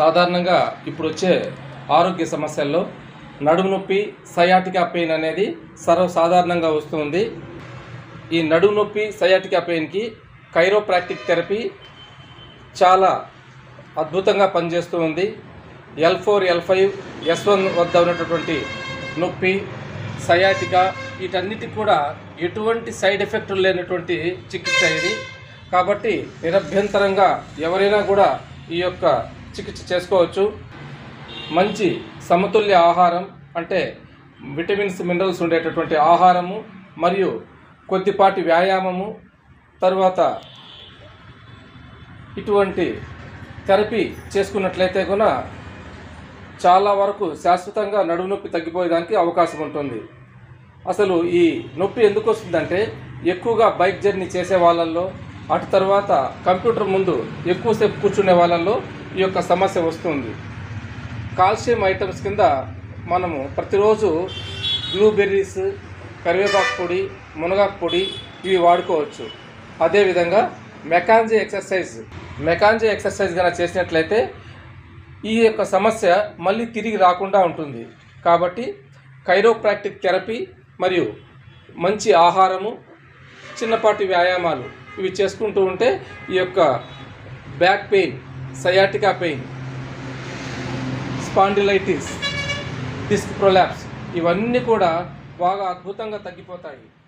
సాధారణంగా ఇప్పుడు వచ్చే ఆరోగ్య సమస్యల్లో నడుము నొప్పి సయాటికా పెయిన్ అనేది సర్వసాధారణంగా వస్తుంది ఈ నడుము నొప్పి సయాటికా పెయిన్కి కైరోప్రాక్టిక్ థెరపీ చాలా అద్భుతంగా పనిచేస్తూ ఉంది L four L five S one వద్ద ఉన్నటువంటి నొప్పి సయాటికా వీటన్నిటికి కూడా ఎటువంటి సైడ్ ఎఫెక్ట్ లేనటువంటి చికిత్స ఇది కాబట్టి నిరభ్యంతరంగా ఎవరైనా కూడా ఈ యొక్క చికిత్స చేసుకోవచ్చు మంచి సమతుల్య ఆహారం అంటే విటమిన్స్ మినరల్స్ ఉండేటటువంటి ఆహారము మరియు కొద్దిపాటి వ్యాయామము తరువాత ఇటువంటి థెరపీ చేసుకున్నట్లయితే కూడా చాలా వరకు శాశ్వతంగా నడుము నొప్పి తగ్గిపోయేదానికి అవకాశం ఉంటుంది అసలు ఈ నొప్పి ఎందుకు వస్తుందంటే ఎక్కువగా బైక్ జర్నీ చేసే వాళ్ళల్లో అటు తర్వాత కంప్యూటర్ ముందు ఎక్కువసేపు కూర్చునే వాళ్ళల్లో ఈ యొక్క సమస్య వస్తుంది కాల్షియం ఐటమ్స్ కింద మనము ప్రతిరోజు బ్లూబెర్రీస్ కరివేపాకు పొడి మునగాకు పొడి ఇవి వాడుకోవచ్చు అదేవిధంగా మెకాంజీ ఎక్సర్సైజ్ మెకాంజీ ఎక్సర్సైజ్ కనుక చేసినట్లయితే ఈ యొక్క సమస్య మళ్ళీ తిరిగి రాకుండా ఉంటుంది కాబట్టి కైరోప్రాక్టిక్ థెరపీ మరియు మంచి ఆహారము చిన్నపాటి వ్యాయామాలు ఇవి చేసుకుంటూ ఉంటే ఈ యొక్క back pain sciatica pain spondylitis disc prolapse ఇవన్నీ కూడా బాగా అద్భుతంగా తగ్గిపోతాయి